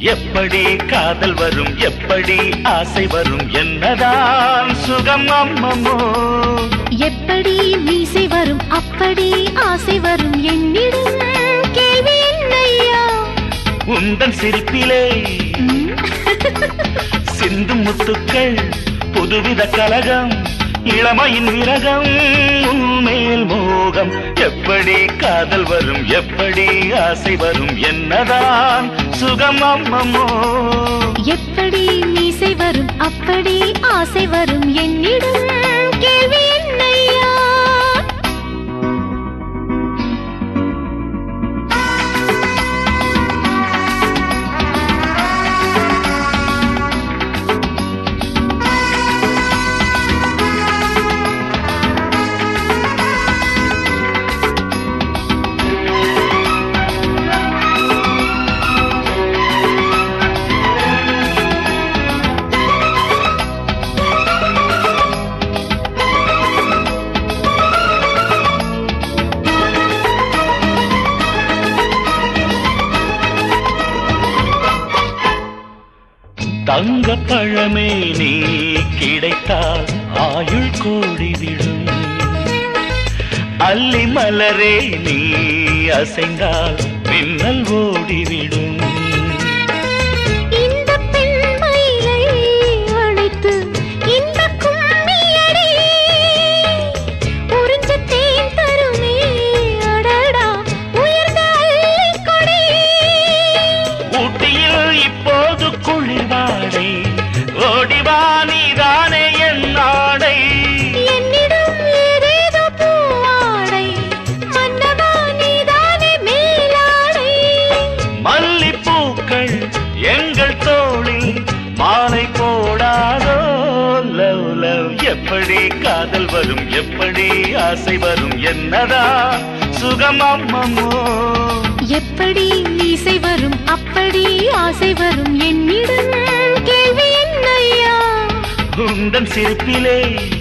எப்படி காதல் வரும் எப்படி ஆசை வரும் என்னதான் சுகம் அம்மம்மோ எப்படி மீசை வரும் அப்படி ஆசை வரும் என்னிடம் கேள்வி என்னையா உந்தன் சிரிப்பிலே ம், சிந்தும் முத்துக்கள் புதுவித கலகம் இளமையின் விரகம் உன்மேல் மோகம் எப்படி காதல் வரும் எப்படி ஆசை வரும் என்னதான் சுகம் அம்மம்மோ எப்படி மீசை வரும் அப்படி ஆசை வரும் என்னிடம் கேள்வி என்னையா தங்க பழமே நீ கிடைத்தால் ஆயுள் கோடிவிடும் அல்லி மலரே நீ அசைந்தால் மின்னல் ஓடிவிடும் இந்த பெண்மயிலை அழைத்து இந்த கும்மியடி உறிஞ்ச தேன் தருமே அடடா உயர்ந்த அல்லிக்கொடி ஊட்டியில் இப்போது குளிர்வாடை ஓடிவா நீதானே என் நாடை என்னிடம் ஏதேதோ பூவாடை மன்னவா நீதானே மேலாடை மல்லிப்பூக்கள் எங்கள் தோளில் மாலை போடாதோ லவ் லவ் எப்படி காதல் வரும் எப்படி ஆசை வரும் என்னதா சுகம் அம்மம்மோ எப்படி மீசை வரும் அப்படி ஆசை வரும் என்னிடம் கேள்வி என்னையா உந்தன் சிரிப்பிலே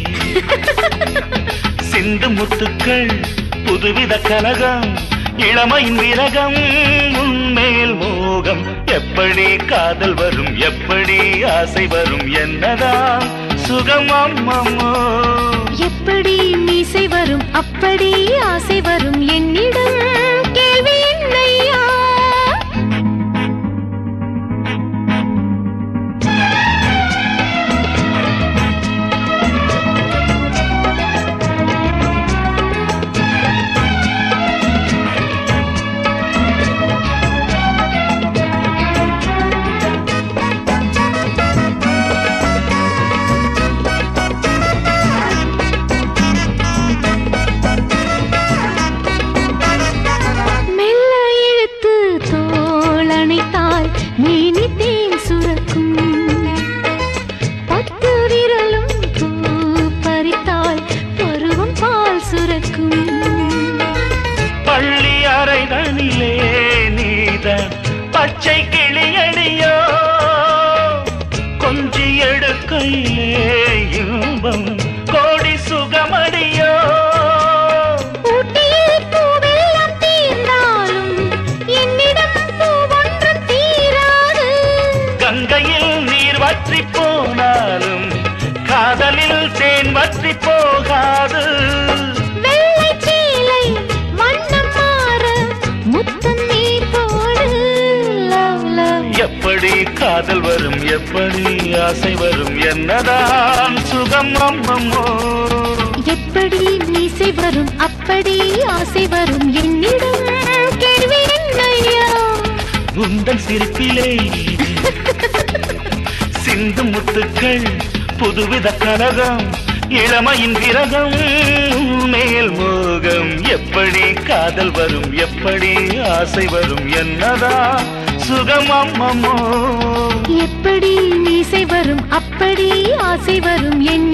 சிந்து முத்துக்கள் புதுவித கலகம் இளமையின் விரகம் உன்மேல் மோகம் எப்படி காதல் வரும் எப்படி ஆசை வரும் என்னதான் சுகம் அம்மம்மோ எப்படி மீசை வரும் அப்படி ஆசை வரும் என்னிடம் கேள்வி என்னையா மெல்ல இழுத்து தோளணைத்தால் மேனி தேன் சுரக்கும் பத்து விரலும் பூ பறித்தால் பருவம் பால் சுரக்கும் பள்ளி அறைதனிலே நீதான் பச்சை கிளியடியோ கொஞ்சி எடுக்கையிலே இன்பம் கோடி சுகமடியோ ஊட்டியில் பூவெல்லாம் தீர்ந்தாலும் என்னிடம் பூவொன்றும் தீராது கங்கையில் நீர் வற்றி போனாலும் காதலில் தேன் வற்றி போகாது வெள்ளை சேலை வண்ணம் மாற முத்தம் நீ போடு லவ் லவ் எப்படி காதல் வரும் எப்படி ஆசை வரும் என்னதான் சுகம் அம்மம்மோ எப்படி மீசை வரும் அப்படி ஆசை வரும் என்னிடம் கேள்வி என்னையா உந்தன் சிரிப்பிலே சிந்து முத்துக்கள் புதுவித கலகம் இளமையின் விரகம் மேல் மோகம் எப்படி காதல் வரும் எப்படி ஆசை வரும் என்னதா சுகம் அம்மம்மோ எப்படி மீசை வரும் அப்படி ஆசை வரும் என்